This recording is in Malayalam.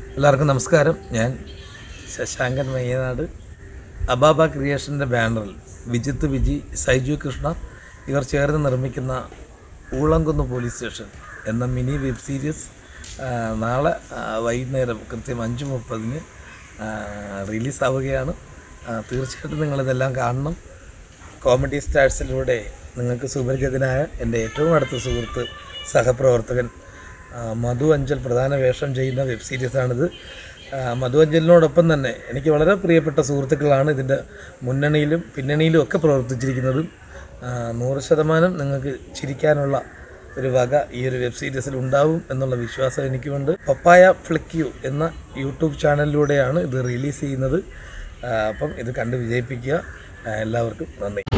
എല്ലാവർക്കും നമസ്കാരം ഞാൻ ശശാങ്കൻ മയ്യനാട് അബാബ ക്രിയേഷൻ്റെ ബാനറിൽ വിജിത്ത് വിജി സൈജു കൃഷ്ണ ഇവർ ചേർന്ന് നിർമ്മിക്കുന്ന ഊളംകുന്ന് പോലീസ് സ്റ്റേഷൻ എന്ന മിനി വെബ് സീരീസ് ആ, നാളെ ആ, വൈകുന്നേരം കൃത്യം അഞ്ച് മുപ്പതിന് റിലീസാവുകയാണ് ആ, തീർച്ചയായിട്ടും നിങ്ങളിതെല്ലാം കാണണം കോമഡി സ്റ്റാർസിലൂടെ നിങ്ങൾക്ക് സുപരിചിതനായ എൻ്റെ ഏറ്റവും അടുത്ത സുഹൃത്ത് സഹപ്രവർത്തകൻ ആ, മധു അഞ്ചൽ പ്രധാന വേഷം ചെയ്യുന്ന വെബ് സീരീസാണിത് ആ, മധു അഞ്ചലിനോടൊപ്പം തന്നെ എനിക്ക് വളരെ പ്രിയപ്പെട്ട സുഹൃത്തുക്കളാണ് ഇതിൻ്റെ മുന്നണിയിലും പിന്നണിയിലും ഒക്കെ പ്രവർത്തിച്ചിരിക്കുന്നതും ആ, നൂറ് ശതമാനം നിങ്ങൾക്ക് ചിരിക്കാനുള്ള ഒരു വക ഈ ഒരു വെബ് സീരീസിൽ ഉണ്ടാവും എന്നുള്ള വിശ്വാസം എനിക്കുമുണ്ട് പപ്പായ ഫ്ലിക്യു എന്ന യൂട്യൂബ് ചാനലിലൂടെയാണ് ഇത് റിലീസ് ചെയ്യുന്നത് ആ, അപ്പം ഇത് കണ്ട് വിജയിപ്പിക്കുക ആ, എല്ലാവർക്കും നന്ദി